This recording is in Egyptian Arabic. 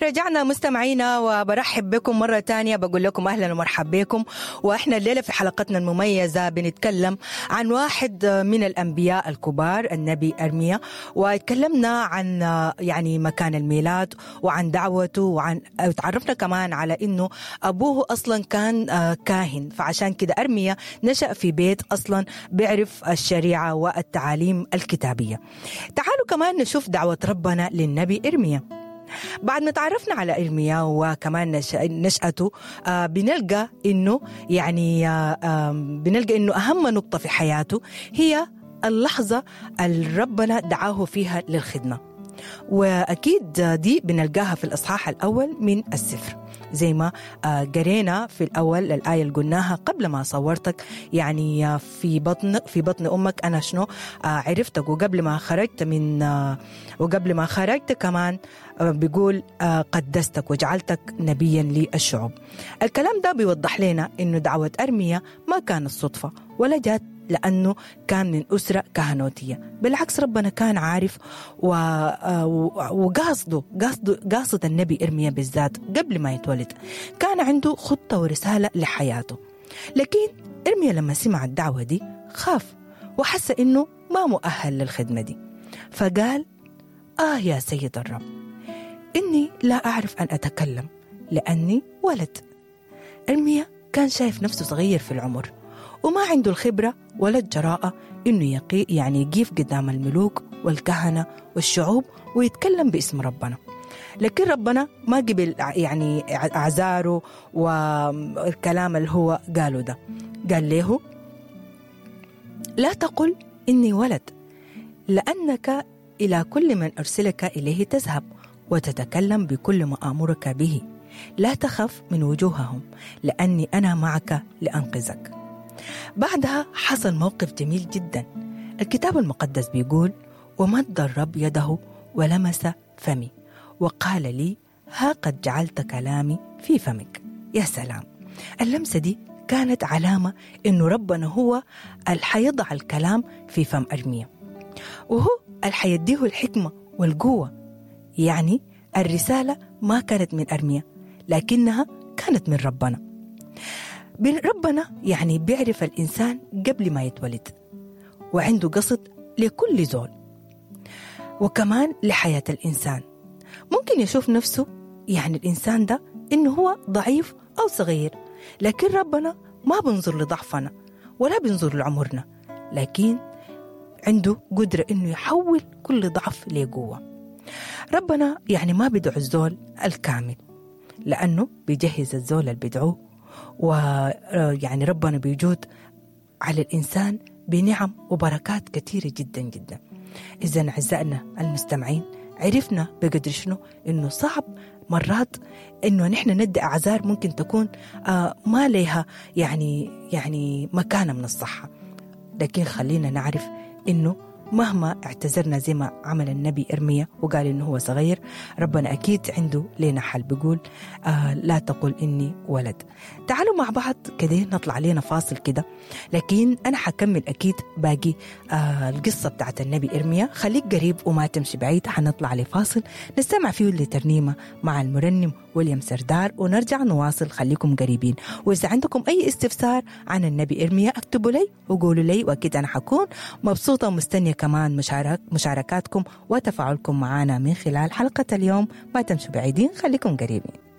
رجعنا مستمعينا وبرحب بكم مرة تانية بقول لكم أهلا ومرحبا بكم وإحنا الليلة في حلقتنا المميزة بنتكلم عن واحد من الأنبياء الكبار النبي أرميا وتكلمنا عن يعني مكان الميلاد وعن دعوته وعن تعرفنا كمان على إنه أبوه أصلا كان كاهن فعشان كده أرميا نشأ في بيت أصلا بيعرف الشريعة والتعاليم الكتابية تعالوا كمان نشوف دعوة ربنا للنبي إرميا بعد ما تعرفنا على إرميا وكمان نشأته آه بنلقى إنه يعني آه آه بنلقى إنه أهم نقطة في حياته هي اللحظة اللي ربنا دعاه فيها للخدمة وأكيد دي بنلقاها في الإصحاح الأول من السفر زي ما قرينا في الأول الآية اللي قلناها قبل ما صورتك يعني في بطن في بطن أمك أنا شنو عرفتك وقبل ما خرجت من وقبل ما خرجت كمان بيقول قدستك وجعلتك نبيا للشعوب الكلام ده بيوضح لنا إنه دعوة أرميا ما كانت صدفة ولا جات لأنه كان من أسرة كهنوتية بالعكس ربنا كان عارف و... وقاصده قاصده قاصد النبي إرميا بالذات قبل ما يتولد كان عنده خطة ورسالة لحياته لكن إرميا لما سمع الدعوة دي خاف وحس إنه ما مؤهل للخدمة دي فقال آه يا سيد الرب إني لا أعرف أن أتكلم لأني ولد إرميا كان شايف نفسه صغير في العمر وما عنده الخبرة ولا الجراءة إنه يقي يعني يقيف قدام الملوك والكهنة والشعوب ويتكلم باسم ربنا لكن ربنا ما قبل يعني أعذاره والكلام اللي هو قاله ده قال له لا تقل إني ولد لأنك إلى كل من أرسلك إليه تذهب وتتكلم بكل ما آمرك به لا تخف من وجوههم لأني أنا معك لأنقذك بعدها حصل موقف جميل جدا الكتاب المقدس بيقول ومد الرب يده ولمس فمي وقال لي ها قد جعلت كلامي في فمك يا سلام اللمسة دي كانت علامة إنه ربنا هو اللي حيضع الكلام في فم أرميا وهو اللي حيديه الحكمة والقوة يعني الرسالة ما كانت من أرميا لكنها كانت من ربنا ربنا يعني بيعرف الإنسان قبل ما يتولد وعنده قصد لكل زول وكمان لحياة الإنسان ممكن يشوف نفسه يعني الإنسان ده إنه هو ضعيف أو صغير لكن ربنا ما بنظر لضعفنا ولا بنظر لعمرنا لكن عنده قدرة إنه يحول كل ضعف لقوة ربنا يعني ما بيدعو الزول الكامل لأنه بيجهز الزول اللي بيدعوه ويعني ربنا بيجود على الإنسان بنعم وبركات كثيرة جدا جدا إذا أعزائنا المستمعين عرفنا بقدر شنو إنه صعب مرات إنه نحن ندي أعذار ممكن تكون آه ما لها يعني يعني مكانة من الصحة لكن خلينا نعرف إنه مهما اعتذرنا زي ما عمل النبي إرميا وقال إنه هو صغير ربنا أكيد عنده لنا حل بيقول آه لا تقل إني ولد تعالوا مع بعض كده نطلع علينا فاصل كده لكن أنا حكمل أكيد باقي آه القصة بتاعت النبي إرميا خليك قريب وما تمشي بعيد حنطلع لفاصل نستمع فيه لترنيمة مع المرنم ويليام سردار ونرجع نواصل خليكم قريبين وإذا عندكم أي استفسار عن النبي إرميا اكتبوا لي وقولوا لي وأكيد أنا حكون مبسوطة ومستنية كمان مشارك مشاركاتكم وتفاعلكم معنا من خلال حلقة اليوم ما تمشوا بعيدين خليكم قريبين